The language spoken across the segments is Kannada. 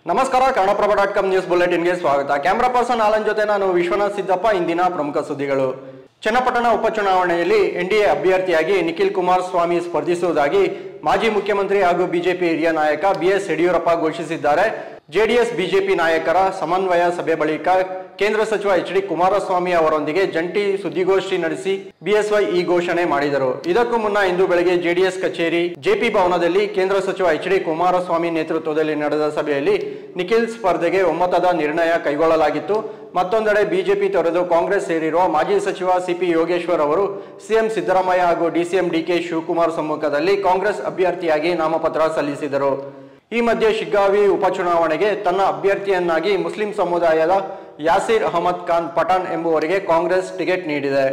ನಮಸ್ಕಾರ ಕನ್ನಡಪ್ರಭ ಡಾಟ್ ಕಾಮ್ ನ್ಯೂಸ್ ಬುಲೆಟಿನ್ಗೆ ಸ್ವಾಗತ ಕ್ಯಾಮ್ರಾ ಪರ್ಸನ್ ಆಲನ್ ಜೊತೆ ನಾನು ವಿಶ್ವನಾಥ್ ಸಿದ್ದಪ್ಪ ಇಂದಿನ ಪ್ರಮುಖ ಸುದ್ದಿಗಳು ಚನ್ನಪಟ್ಟಣ ಉಪಚುನಾವಣೆಯಲ್ಲಿ ಎನ್ಡಿಎ ಅಭ್ಯರ್ಥಿಯಾಗಿ ನಿಖಿಲ್ ಕುಮಾರಸ್ವಾಮಿ ಸ್ಪರ್ಧಿಸುವುದಾಗಿ ಮಾಜಿ ಮುಖ್ಯಮಂತ್ರಿ ಹಾಗೂ ಬಿಜೆಪಿ ಹಿರಿಯ ನಾಯಕ ಬಿಎಸ್ ಯಡಿಯೂರಪ್ಪ ಘೋಷಿಸಿದ್ದಾರೆ ಜೆಡಿಎಸ್ ಬಿಜೆಪಿ ನಾಯಕರ ಸಮನ್ವಯ ಸಭೆ ಬಳಿಕ ಕೇಂದ್ರ ಸಚಿವ ಎಚ್ ಡಿ ಕುಮಾರಸ್ವಾಮಿ ಅವರೊಂದಿಗೆ ಜಂಟಿ ಸುದ್ದಿಗೋಷ್ಠಿ ನಡೆಸಿ ಬಿಎಸ್ವೈ ಈ ಘೋಷಣೆ ಮಾಡಿದರು ಇದಕ್ಕೂ ಮುನ್ನ ಇಂದು ಬೆಳಗ್ಗೆ ಜೆಡಿಎಸ್ ಕಚೇರಿ ಜೆಪಿ ಭವನದಲ್ಲಿ ಕೇಂದ್ರ ಸಚಿವ ಎಚ್ ಡಿ ಕುಮಾರಸ್ವಾಮಿ ನೇತೃತ್ವದಲ್ಲಿ ನಡೆದ ಸಭೆಯಲ್ಲಿ ನಿಖಿಲ್ ಸ್ಪರ್ಧೆಗೆ ಒಮ್ಮತದ ನಿರ್ಣಯ ಕೈಗೊಳ್ಳಲಾಗಿತ್ತು ಮತ್ತೊಂದೆಡೆ ಬಿಜೆಪಿ ತೊರೆದು ಕಾಂಗ್ರೆಸ್ ಸೇರಿರುವ ಮಾಜಿ ಸಚಿವ ಸಿಪಿ ಯೋಗೇಶ್ವರ್ ಅವರು ಸಿಎಂ ಸಿದ್ದರಾಮಯ್ಯ ಹಾಗೂ ಡಿಸಿಎಂ ಡಿಕೆ ಶಿವಕುಮಾರ್ ಸಮ್ಮುಖದಲ್ಲಿ ಕಾಂಗ್ರೆಸ್ ಅಭ್ಯರ್ಥಿಯಾಗಿ ನಾಮಪತ್ರ ಸಲ್ಲಿಸಿದರು ಈ ಮಧ್ಯೆ ಶಿಗ್ಗಾವಿ ಉಪಚುನಾವಣೆಗೆ ತನ್ನ ಅಭ್ಯರ್ಥಿಯನ್ನಾಗಿ ಮುಸ್ಲಿಂ ಸಮುದಾಯದ ಯಾಸೀರ್ ಅಹಮದ್ ಖಾನ್ ಪಠಾಣ್ ಎಂಬುವರಿಗೆ ಕಾಂಗ್ರೆಸ್ ಟಿಕೆಟ್ ನೀಡಿದೆ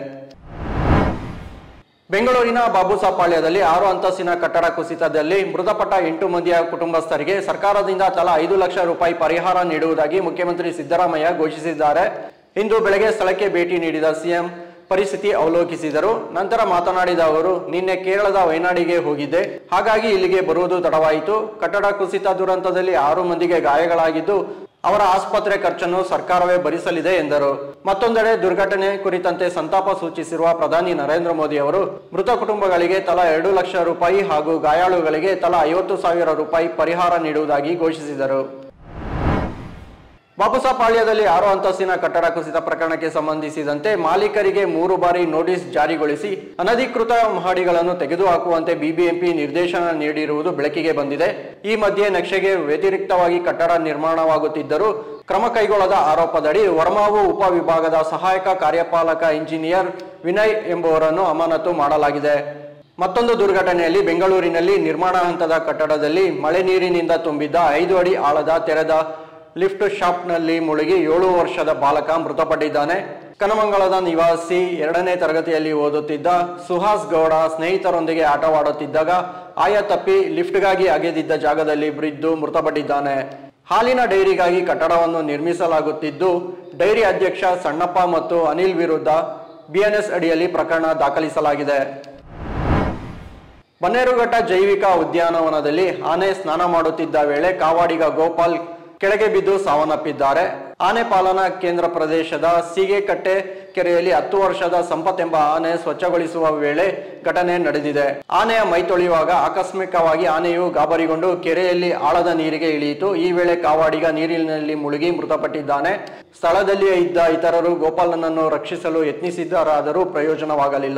ಬೆಂಗಳೂರಿನ ಬಾಬುಸಾಪಾಳ್ಯದಲ್ಲಿ ಆರು ಅಂತಸ್ತಿನ ಕಟ್ಟಡ ಕುಸಿತದಲ್ಲಿ ಮೃತಪಟ್ಟ ಎಂಟು ಮಂದಿಯ ಕುಟುಂಬಸ್ಥರಿಗೆ ಸರ್ಕಾರದಿಂದ ತಲಾ ಐದು ಲಕ್ಷ ರೂಪಾಯಿ ಪರಿಹಾರ ನೀಡುವುದಾಗಿ ಮುಖ್ಯಮಂತ್ರಿ ಸಿದ್ದರಾಮಯ್ಯ ಘೋಷಿಸಿದ್ದಾರೆ ಇಂದು ಬೆಳಗ್ಗೆ ಸ್ಥಳಕ್ಕೆ ಭೇಟಿ ನೀಡಿದ ಸಿಎಂ ಪರಿಸ್ಥಿತಿ ಅವಲೋಕಿಸಿದರು ನಂತರ ಮಾತನಾಡಿದ ಅವರು ನಿನ್ನೆ ಕೇರಳದ ವಯನಾಡಿಗೆ ಹೋಗಿದ್ದೆ ಹಾಗಾಗಿ ಇಲ್ಲಿಗೆ ಬರುವುದು ತಡವಾಯಿತು ಕಟ್ಟಡ ಕುಸಿತ ದುರಂತದಲ್ಲಿ ಆರು ಮಂದಿಗೆ ಗಾಯಗಳಾಗಿದ್ದು ಅವರ ಆಸ್ಪತ್ರೆ ಖರ್ಚನ್ನು ಸರ್ಕಾರವೇ ಭರಿಸಲಿದೆ ಎಂದರು ಮತ್ತೊಂದೆಡೆ ದುರ್ಘಟನೆ ಕುರಿತಂತೆ ಸಂತಾಪ ಸೂಚಿಸಿರುವ ಪ್ರಧಾನಿ ನರೇಂದ್ರ ಮೋದಿ ಅವರು ಮೃತ ಕುಟುಂಬಗಳಿಗೆ ತಲಾ ಎರಡು ಲಕ್ಷ ರೂಪಾಯಿ ಹಾಗೂ ಗಾಯಾಳುಗಳಿಗೆ ತಲಾ ಐವತ್ತು ಸಾವಿರ ರೂಪಾಯಿ ಪರಿಹಾರ ನೀಡುವುದಾಗಿ ಘೋಷಿಸಿದರು ಬಾಬುಸಾಪಾಳ್ಯದಲ್ಲಿ ಆರು ಅಂತಸ್ತಿನ ಕಟ್ಟಡ ಕುಸಿತ ಪ್ರಕರಣಕ್ಕೆ ಸಂಬಂಧಿಸಿದಂತೆ ಮಾಲೀಕರಿಗೆ ಮೂರು ಬಾರಿ ನೋಟಿಸ್ ಜಾರಿಗೊಳಿಸಿ ಅನಧಿಕೃತ ಮಹಡಿಗಳನ್ನು ತೆಗೆದುಹಾಕುವಂತೆ ಬಿಬಿಎಂಪಿ ನಿರ್ದೇಶನ ನೀಡಿರುವುದು ಬೆಳಕಿಗೆ ಬಂದಿದೆ ಈ ಮಧ್ಯೆ ನಕ್ಷೆಗೆ ವ್ಯತಿರಿಕ್ತವಾಗಿ ಕಟ್ಟಡ ನಿರ್ಮಾಣವಾಗುತ್ತಿದ್ದರೂ ಕ್ರಮ ಕೈಗೊಳ್ಳದ ಆರೋಪದಡಿ ವರ್ಮಾವು ಉಪವಿಭಾಗದ ಸಹಾಯಕ ಕಾರ್ಯಪಾಲಕ ಇಂಜಿನಿಯರ್ ವಿನಯ್ ಎಂಬುವರನ್ನು ಅಮಾನತು ಮಾಡಲಾಗಿದೆ ಮತ್ತೊಂದು ದುರ್ಘಟನೆಯಲ್ಲಿ ಬೆಂಗಳೂರಿನಲ್ಲಿ ನಿರ್ಮಾಣ ಹಂತದ ಕಟ್ಟಡದಲ್ಲಿ ಮಳೆ ನೀರಿನಿಂದ ತುಂಬಿದ್ದ ಐದು ಅಡಿ ಆಳದ ತೆರೆದ ಲಿಫ್ಟ್ ಶಾಪ್ನಲ್ಲಿ ಮುಳುಗಿ ಏಳು ವರ್ಷದ ಬಾಲಕ ಮೃತಪಟ್ಟಿದ್ದಾನೆ ಕನಮಂಗಲದ ನಿವಾಸಿ ಎರಡನೇ ತರಗತಿಯಲ್ಲಿ ಓದುತ್ತಿದ್ದ ಸುಹಾಸ್ ಗೌಡ ಸ್ನೇಹಿತರೊಂದಿಗೆ ಆಟವಾಡುತ್ತಿದ್ದಾಗ ಆಯ ತಪ್ಪಿ ಲಿಫ್ಟ್ಗಾಗಿ ಅಗೆದಿದ್ದ ಜಾಗದಲ್ಲಿ ಬಿದ್ದು ಮೃತಪಟ್ಟಿದ್ದಾನೆ ಹಾಲಿನ ಡೈರಿಗಾಗಿ ಕಟ್ಟಡವನ್ನು ನಿರ್ಮಿಸಲಾಗುತ್ತಿದ್ದು ಡೈರಿ ಅಧ್ಯಕ್ಷ ಸಣ್ಣಪ್ಪ ಮತ್ತು ಅನಿಲ್ ವಿರುದ್ಧ ಬಿಎನ್ಎಸ್ ಅಡಿಯಲ್ಲಿ ಪ್ರಕರಣ ದಾಖಲಿಸಲಾಗಿದೆ ಬನ್ನೇರುಘಟ್ಟ ಜೈವಿಕ ಉದ್ಯಾನವನದಲ್ಲಿ ಆನೆ ಸ್ನಾನ ಮಾಡುತ್ತಿದ್ದ ವೇಳೆ ಕಾವಾಡಿಗ ಗೋಪಾಲ್ ಕೆಳಗೆ ಬಿದ್ದು ಸಾವನ್ನಪ್ಪಿದ್ದಾರೆ ಆನೆ ಪಾಲನಾ ಕೇಂದ್ರ ಪ್ರದೇಶದ ಸೀಗೆಕಟ್ಟೆ ಕೆರೆಯಲ್ಲಿ ಹತ್ತು ವರ್ಷದ ಸಂಪತ್ ಎಂಬ ಆನೆ ಸ್ವಚ್ಛಗೊಳಿಸುವ ವೇಳೆ ಘಟನೆ ನಡೆದಿದೆ ಆನೆಯ ಮೈ ತೊಳೆಯುವಾಗ ಆಕಸ್ಮಿಕವಾಗಿ ಆನೆಯು ಗಾಬರಿಗೊಂಡು ಕೆರೆಯಲ್ಲಿ ಆಳದ ನೀರಿಗೆ ಇಳಿಯಿತು ಈ ವೇಳೆ ಕಾವಾಡಿಗ ನೀರಿನಲ್ಲಿ ಮುಳುಗಿ ಮೃತಪಟ್ಟಿದ್ದಾನೆ ಸ್ಥಳದಲ್ಲಿಯೇ ಇದ್ದ ಇತರರು ಗೋಪಾಲನನ್ನು ರಕ್ಷಿಸಲು ಯತ್ನಿಸಿದರಾದರೂ ಪ್ರಯೋಜನವಾಗಲಿಲ್ಲ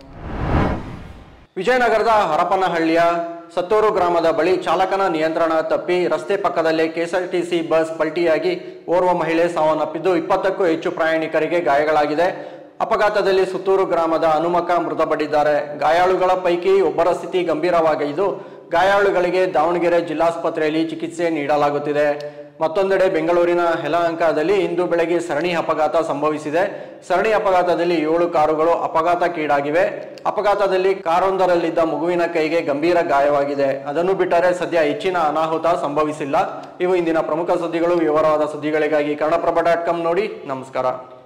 ವಿಜಯನಗರದ ಹರಪನಹಳ್ಳಿಯ ಸತ್ತೂರು ಗ್ರಾಮದ ಬಳಿ ಚಾಲಕನ ನಿಯಂತ್ರಣ ತಪ್ಪಿ ರಸ್ತೆ ಪಕ್ಕದಲ್ಲೇ ಕೆಎಸ್ಆರ್ಟಿಸಿ ಬಸ್ ಪಲ್ಟಿಯಾಗಿ ಓರ್ವ ಮಹಿಳೆ ಸಾವನ್ನಪ್ಪಿದ್ದು ಇಪ್ಪತ್ತಕ್ಕೂ ಹೆಚ್ಚು ಪ್ರಯಾಣಿಕರಿಗೆ ಗಾಯಗಳಾಗಿದೆ ಅಪಘಾತದಲ್ಲಿ ಸುತ್ತೂರು ಗ್ರಾಮದ ಹನುಮಕ ಮೃತಪಟ್ಟಿದ್ದಾರೆ ಗಾಯಾಳುಗಳ ಪೈಕಿ ಒಬ್ಬರ ಸ್ಥಿತಿ ಗಂಭೀರವಾಗಿದ್ದು ಗಾಯಾಳುಗಳಿಗೆ ದಾವಣಗೆರೆ ಜಿಲ್ಲಾಸ್ಪತ್ರೆಯಲ್ಲಿ ಚಿಕಿತ್ಸೆ ನೀಡಲಾಗುತ್ತಿದೆ ಮತ್ತೊಂದೆಡೆ ಬೆಂಗಳೂರಿನ ಯಲಹಂಕದಲ್ಲಿ ಇಂದು ಬೆಳಗ್ಗೆ ಸರಣಿ ಅಪಘಾತ ಸಂಭವಿಸಿದೆ ಸರಣಿ ಅಪಘಾತದಲ್ಲಿ ಏಳು ಕಾರುಗಳು ಅಪಘಾತಕ್ಕೀಡಾಗಿವೆ ಅಪಘಾತದಲ್ಲಿ ಕಾರೊಂದರಲ್ಲಿದ್ದ ಮಗುವಿನ ಕೈಗೆ ಗಂಭೀರ ಗಾಯವಾಗಿದೆ ಅದನ್ನು ಬಿಟ್ಟರೆ ಸದ್ಯ ಹೆಚ್ಚಿನ ಅನಾಹುತ ಸಂಭವಿಸಿಲ್ಲ ಇವು ಇಂದಿನ ಪ್ರಮುಖ ಸುದ್ದಿಗಳು ವಿವರವಾದ ಸುದ್ದಿಗಳಿಗಾಗಿ ಕನ್ನಡಪ್ರಭ ಡಾಟ್ ಕಾಮ್ ನೋಡಿ ನಮಸ್ಕಾರ